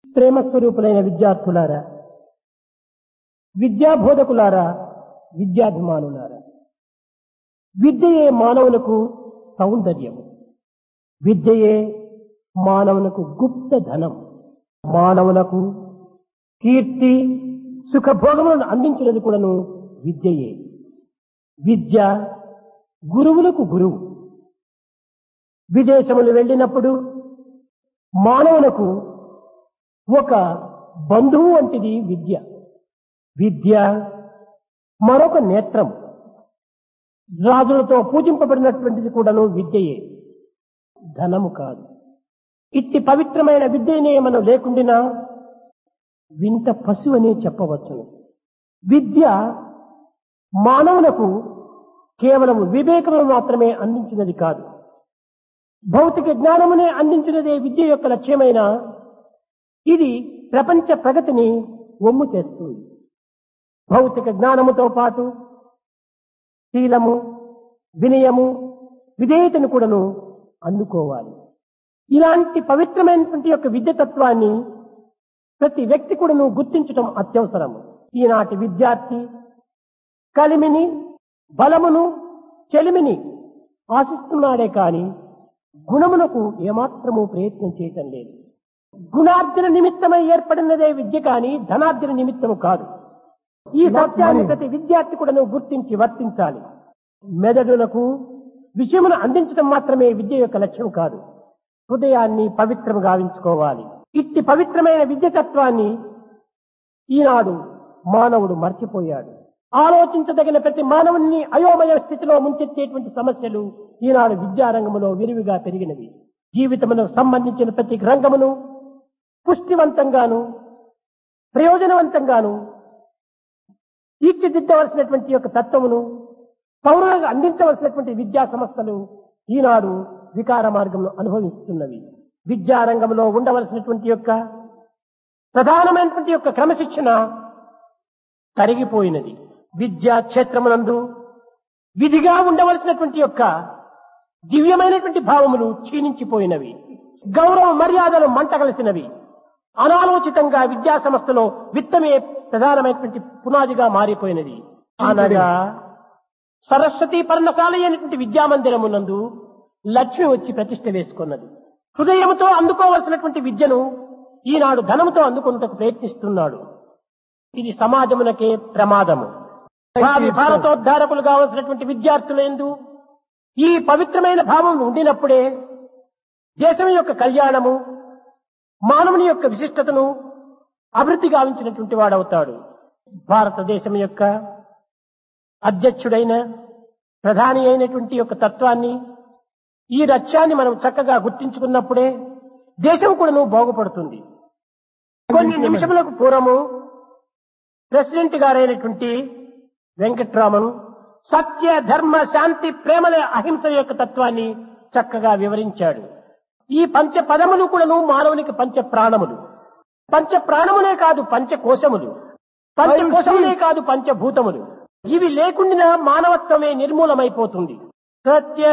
ప్రేమ స్వరూపులైన విద్యార్థులారా విద్యాబోధకులారా విద్యాభిమానులారా విద్యయే మానవులకు సౌందర్యము విద్యయే మానవులకు గుప్త ధనం మానవులకు కీర్తి సుఖభోగములను అందించినది కూడాను విద్యయే విద్య గురువులకు గురువు విదేశములు వెళ్ళినప్పుడు మానవులకు ఒక బంధువు వంటిది విద్య విద్య మరొక నేత్రం రాజులతో పూజింపబడినటువంటిది కూడాను విద్యయే ధనము కాదు ఇట్టి పవిత్రమైన విద్యనే మనం లేకుండినా వింత పశువు అనే చెప్పవచ్చును విద్య మానవులకు కేవలం వివేకము మాత్రమే అందించినది కాదు భౌతిక జ్ఞానమునే అందించినదే విద్య యొక్క లక్ష్యమైన ఇది ప్రపంచ ప్రగతిని ఒమ్ము చేస్తుంది భౌతిక జ్ఞానముతో పాటు శీలము వినయము విధేయతను కూడాను అందుకోవాలి ఇలాంటి పవిత్రమైనటువంటి యొక్క విద్య తత్వాన్ని ప్రతి వ్యక్తి కూడాను గుర్తించటం అత్యవసరము ఈనాటి విద్యార్థి కలిమిని బలమును చెలిమిని ఆశిస్తున్నాడే కాని గుణమునకు ఏమాత్రము ప్రయత్నం చేయటం లేదు గుణార్జన నిమిత్తమై ఏర్పడినదే విద్య కాని ధనార్జన నిమిత్తము కాదు ఈ సత్యాన్ని ప్రతి విద్యార్థి కూడా నువ్వు గుర్తించి వర్తించాలి మెదడులకు విషయమును అందించడం మాత్రమే విద్య యొక్క లక్ష్యం కాదు హృదయాన్ని పవిత్రం గావించుకోవాలి ఇట్టి పవిత్రమైన విద్యతత్వాన్ని ఈనాడు మానవుడు మర్చిపోయాడు ఆలోచించదగిన ప్రతి మానవుని అయోమయ స్థితిలో ముంచెత్తేటువంటి సమస్యలు ఈనాడు విద్యారంగంలో విరివిగా పెరిగినవి జీవితమునకు సంబంధించిన ప్రతి రంగమును పుష్టివంతంగాను ప్రయోజనవంతంగాను తీర్చిదిద్దవలసినటువంటి యొక్క తత్వమును పౌరులకు అందించవలసినటువంటి విద్యా సంస్థలు ఈనాడు వికార మార్గంలో అనుభవిస్తున్నవి విద్యారంగంలో ఉండవలసినటువంటి యొక్క ప్రధానమైనటువంటి యొక్క క్రమశిక్షణ తరిగిపోయినది విద్యా క్షేత్రమునందు విధిగా ఉండవలసినటువంటి యొక్క దివ్యమైనటువంటి భావములు క్షీణించిపోయినవి గౌరవ మర్యాదలు మంటగలిసినవి అనాలోచితంగా విద్యా సంస్థలో విత్తమే ప్రధానమైనటువంటి పునాదిగా మారిపోయినది అనగా సరస్వతి పర్ణశాల అయినటువంటి విద్యామందిరమునందు లక్ష్మి వచ్చి ప్రతిష్ట వేసుకున్నది హృదయముతో అందుకోవలసినటువంటి విద్యను ఈనాడు ధనముతో అందుకున్నటకు ప్రయత్నిస్తున్నాడు ఇది సమాజమునకే ప్రమాదము భావి భారతోద్ధారకులు కావలసినటువంటి విద్యార్థులందు ఈ పవిత్రమైన భావం ఉండినప్పుడే దేశం యొక్క కళ్యాణము మానవుని యొక్క విశిష్టతను అభివృద్ధి గావించినటువంటి వాడవుతాడు భారతదేశం యొక్క అధ్యక్షుడైన ప్రధాని అయినటువంటి యొక్క తత్వాన్ని ఈ లక్ష్యాన్ని మనం చక్కగా గుర్తించుకున్నప్పుడే దేశం కూడా నువ్వు బాగుపడుతుంది కొన్ని నిమిషములకు పూర్వము ప్రెసిడెంట్ గారైనటువంటి వెంకట్రామన్ సత్య ధర్మ శాంతి ప్రేమల అహింస యొక్క తత్వాన్ని చక్కగా వివరించాడు ఈ పంచ పదములు కూడాను మానవునికి పంచ ప్రాణములు పంచ ప్రాణములే కాదు పంచ కోశములు పంచ కోశములే కాదు పంచభూతములు ఇవి లేకుండా మానవత్వమే నిర్మూలమైపోతుంది సత్య